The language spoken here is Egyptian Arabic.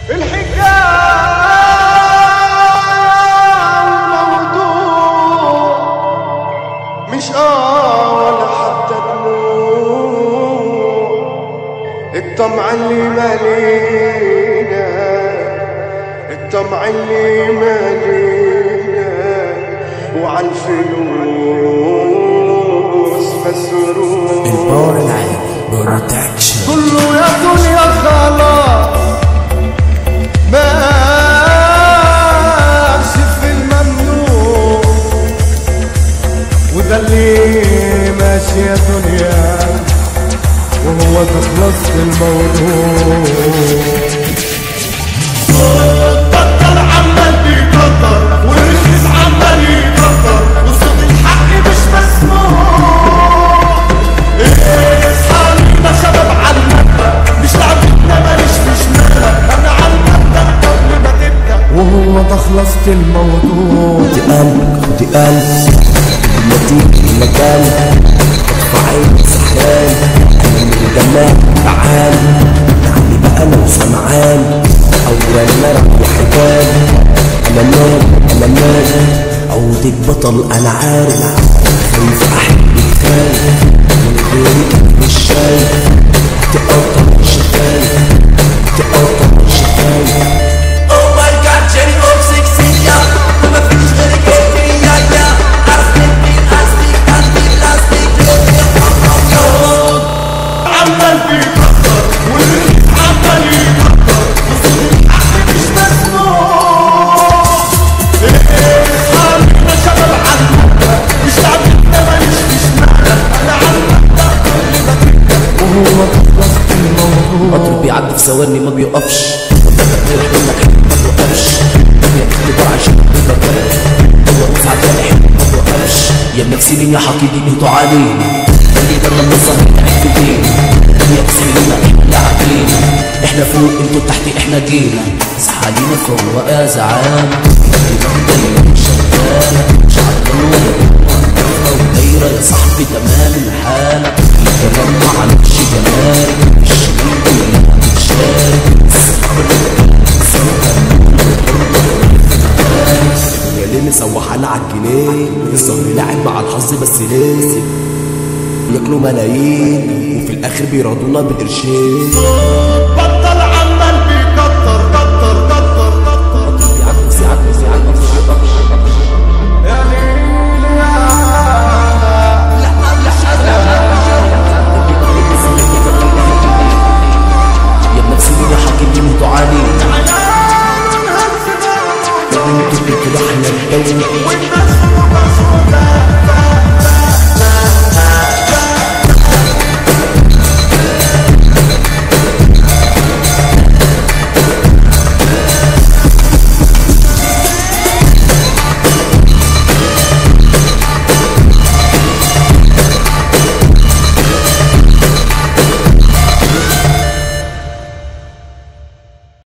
الحكاية موضوع مش آه ولا حتى دموع الطمع اللي مالينا الطمع اللي مالينا وعلى الفلوس مسرور الباور العالي بروتكشن كله يا دنيا خلاص ماشي في الممنوع وده اللي ماشي يا دنيا وهو ده خلص الموضوع بطل عمال بيكتر والرخيص عمال يكتر وصوت الحق مش مسموع اصحى لينا شباب على المبدأ مش لعبتنا ماليش مش مبدأ انا على المبدأ قبل ما تبدأ وهو ده خلصت الموضوع خدي قلب خدي قلب التي المكان اطفى عيني سحران انا من الجمال تعال تعالي بقى لو سمعان اول مرة وحبان انا نار انا نار عودك بطل انا عارف خايف احبك خايف من غيرك مش شايف تقطع شفايف تقطع شفايف Oh my god, Jenny of Sixia وما فيش غيرك فيا يا أصلك من أصلك أصلك أصلك عمال بيكتر والرخيص عمال يكتر وصوت الحق مش مسموع اصحى لينا شباب على المبدأ مش لعبتنا ماليش مش معنى انا على المبدأ قبل ما تبدأ وهو ده خلصت الموضوع قطر بيعدي في ثواني ما بيقفش وانت بتروح منك حلم ما بيوقفش الدنيا بتكبر عشان تبقى هو روس عدالة حلم ما بيوقفش يا ابنك سيبين يا حقيقي انتوا عالين اللي ده لما الظهر قاعد في دين الدنيا تسيبنا احنا لاعبين احنا فوق انتوا تحت احنا جينا اصحى لينا فوق يا زعام الدنيا شغالة مش عارفة ودايرة يا صاحبي تمام الحالة الكلام ما عملش جمال الشريك ولا بتشارك يا ليه مسوحانا عالجنيه الظهر لاعب مع الحظ بس ليه ياكلوا ملايين وفي الاخر بيرضونا بقرشين بطل عمال بيكتر كتر كتر كتر يعكس يعكس يعكس يا ليل يا يا ابنك سيبين يا حاكمين انتوا عالين انتوا اللي كده احنا الدولة والناس